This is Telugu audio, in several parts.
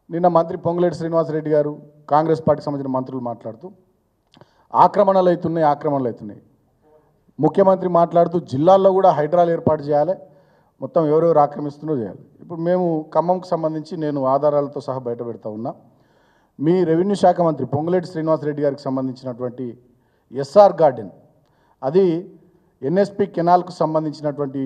నిన్న మంత్రి పొంగులేటి శ్రీనివాసరెడ్డి గారు కాంగ్రెస్ పార్టీకి సంబంధించిన మంత్రులు మాట్లాడుతూ ఆక్రమణలు అవుతున్నాయి ఆక్రమణలు అవుతున్నాయి ముఖ్యమంత్రి మాట్లాడుతూ జిల్లాల్లో కూడా హైడ్రాలు ఏర్పాటు చేయాలి మొత్తం ఎవరెవరు ఆక్రమిస్తున్నారో చేయాలి ఇప్పుడు మేము ఖమ్మంకు సంబంధించి నేను ఆధారాలతో సహా బయట పెడతా ఉన్నా మీ రెవెన్యూ శాఖ మంత్రి పొంగులేటి శ్రీనివాసరెడ్డి గారికి సంబంధించినటువంటి ఎస్ఆర్ గార్డెన్ అది ఎన్ఎస్పి కెనాల్కు సంబంధించినటువంటి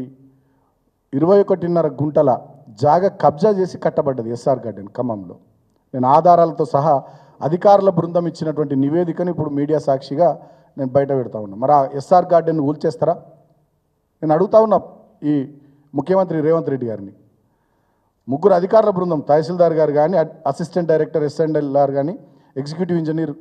ఇరవై ఒకటిన్నర గుంటల జాగ కబ్జా చేసి కట్టబడ్డది ఎస్ఆర్ గార్డెన్ ఖమ్మంలో నేను ఆధారాలతో సహా అధికారుల బృందం ఇచ్చినటువంటి నివేదికను ఇప్పుడు మీడియా సాక్షిగా నేను బయట పెడతా ఉన్నా మరి ఆ ఎస్ఆర్ గార్డెన్ ఊల్చేస్తారా నేను అడుగుతా ఉన్నా ఈ ముఖ్యమంత్రి రేవంత్ రెడ్డి గారిని ముగ్గురు అధికారుల బృందం తహసీల్దార్ గారు కానీ అసిస్టెంట్ డైరెక్టర్ ఎస్ఎండ్ఎల్ఆర్ కానీ ఎగ్జిక్యూటివ్ ఇంజనీర్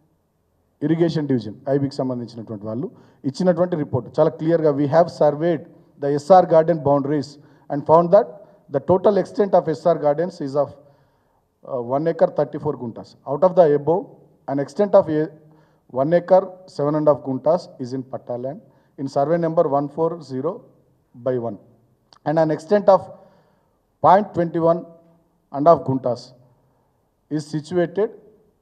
ఇరిగేషన్ డివిజన్ ఐబీకి సంబంధించినటువంటి వాళ్ళు ఇచ్చినటువంటి రిపోర్ట్ చాలా క్లియర్గా we have surveyed the SR garden boundaries and found that the total extent of SR gardens is of one acre thirty four guntas out of the above and extent of one acre seven and half guntas is in patta land in survey number one four zero by one and an extent of point twenty one and half guntas is situated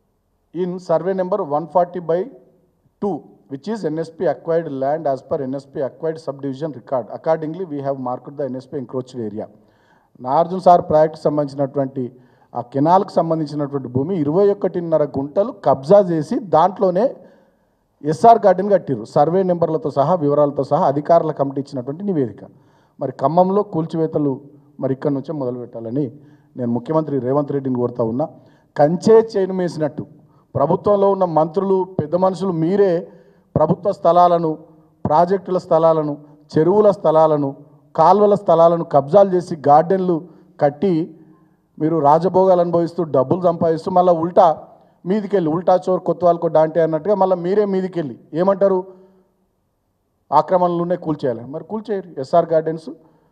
in survey number 140 by 2 which is NSP acquired land as per NSP acquired subdivision record. Accordingly, we have marked the NSP encroached area. Nagarjuna సార్ ప్రాజెక్ట్ సంబంధించినటువంటి ఆ కెనాల్కి సంబంధించినటువంటి భూమి ఇరవై ఒకటిన్నర గుంటలు కబ్జా చేసి దాంట్లోనే ఎస్ఆర్ గార్డెన్ కట్టిరు సర్వే నెంబర్లతో సహా వివరాలతో సహా అధికారుల కమిటీ ఇచ్చినటువంటి నివేదిక మరి ఖమ్మంలో కూల్చివేతలు మరి ఇక్కడి నుంచే మొదలు పెట్టాలని నేను ముఖ్యమంత్రి రేవంత్ రెడ్డిని కోరుతా ఉన్నా కంచే చేను మేసినట్టు ప్రభుత్వంలో ఉన్న మంత్రులు పెద్ద మనుషులు మీరే ప్రభుత్వ స్థలాలను ప్రాజెక్టుల స్థలాలను చెరువుల స్థలాలను కాల్వల స్థలాలను కబ్జాలు చేసి గార్డెన్లు కట్టి మీరు రాజభోగాలు అనుభవిస్తూ డబ్బులు సంపాదిస్తూ మళ్ళీ ఉల్టా మీదికెళ్ళి ఉల్టా చోర్ కొత్తవాళ్ళకో డాంటే అన్నట్టుగా మళ్ళీ మీరే మీదికెళ్ళి ఏమంటారు ఆక్రమణలునే కూల్చేయాలి మరి కూల్చేయరు ఎస్ఆర్ గార్డెన్స్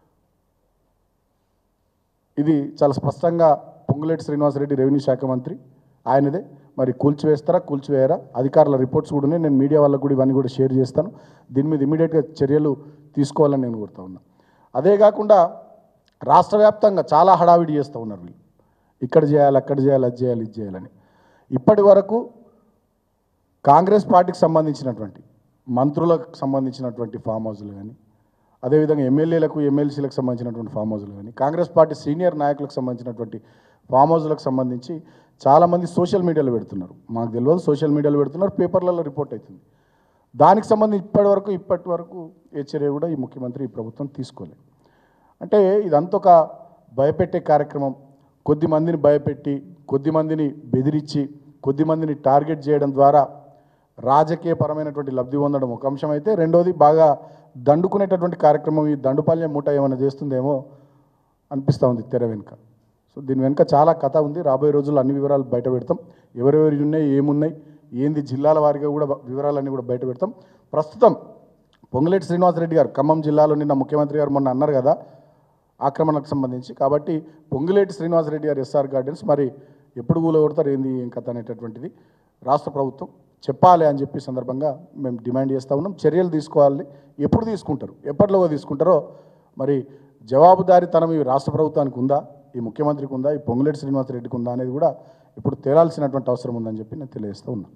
ఇది చాలా స్పష్టంగా పొంగులేటి శ్రీనివాసరెడ్డి రెవెన్యూ శాఖ మంత్రి ఆయనదే మరి కూల్చివేస్తారా కూల్చివేయరా అధికారుల రిపోర్ట్స్ కూడా ఉన్నాయి నేను మీడియా వాళ్ళకు కూడా ఇవన్నీ కూడా షేర్ చేస్తాను దీని మీద ఇమీడియట్గా చర్యలు తీసుకోవాలని నేను కోరుతా ఉన్నా అదే కాకుండా రాష్ట్ర వ్యాప్తంగా చాలా హడావిడి చేస్తూ ఉన్నారు వీళ్ళు ఇక్కడ చేయాలి అక్కడ చేయాలి అది చేయాలి ఇది చేయాలని ఇప్పటి వరకు కాంగ్రెస్ పార్టీకి సంబంధించినటువంటి మంత్రులకు సంబంధించినటువంటి ఫామ్ హౌస్లు కానీ అదేవిధంగా ఎమ్మెల్యేలకు ఎమ్మెల్సీలకు సంబంధించినటువంటి ఫామ్ హౌస్లు కానీ కాంగ్రెస్ పార్టీ సీనియర్ నాయకులకు సంబంధించినటువంటి ఫామ్ హౌస్లకు సంబంధించి చాలామంది సోషల్ మీడియాలో పెడుతున్నారు మాకు తెలియదు సోషల్ మీడియాలో పెడుతున్నారు పేపర్లలో రిపోర్ట్ అవుతుంది దానికి సంబంధించి ఇప్పటి వరకు ఇప్పటి వరకు ఏ చర్య కూడా ఈ ముఖ్యమంత్రి ఈ ప్రభుత్వం తీసుకోలేదు అంటే ఇదంతా ఒక భయపెట్టే కార్యక్రమం కొద్ది మందిని భయపెట్టి కొద్ది మందిని బెదిరించి కొద్ది మందిని టార్గెట్ చేయడం ద్వారా రాజకీయపరమైనటువంటి లబ్ధి పొందడం ఒక అంశం అయితే రెండోది బాగా దండుకునేటటువంటి కార్యక్రమం ఈ దండుపాల్యం మూట ఏమైనా చేస్తుందేమో అనిపిస్తూ ఉంది తెర వెనుక సో దీని వెనుక చాలా కథ ఉంది రాబోయే రోజుల్లో అన్ని వివరాలు బయట పెడతాం ఎవరెవరి ఉన్నాయి ఏమున్నాయి ఏంది జిల్లాల వారిగా కూడా వివరాలన్నీ కూడా బయట పెడతాం ప్రస్తుతం పొంగులేటి శ్రీనివాసరెడ్డి గారు ఖమ్మం జిల్లాలో నిన్న ముఖ్యమంత్రి గారు మొన్న అన్నారు కదా ఆక్రమణకు సంబంధించి కాబట్టి పొంగులేటి శ్రీనివాసరెడ్డి గారు ఎస్ఆర్ గార్డెన్స్ మరి ఎప్పుడు కూలగొడతారు ఏంది ఏం కథ అనేటటువంటిది రాష్ట్ర ప్రభుత్వం చెప్పాలి అని చెప్పి సందర్భంగా మేము డిమాండ్ చేస్తూ ఉన్నాం చర్యలు తీసుకోవాలి ఎప్పుడు తీసుకుంటారు ఎప్పటిలోగా తీసుకుంటారో మరి జవాబుదారీతనం ఈ రాష్ట్ర ప్రభుత్వానికి ఉందా ఈ ముఖ్యమంత్రికి ఉందా ఈ పొంగులేటి శ్రీనివాసరెడ్డికి ఉందా అనేది కూడా ఇప్పుడు తేలాల్సినటువంటి అవసరం ఉందని చెప్పి నేను తెలియజేస్తూ ఉన్నాను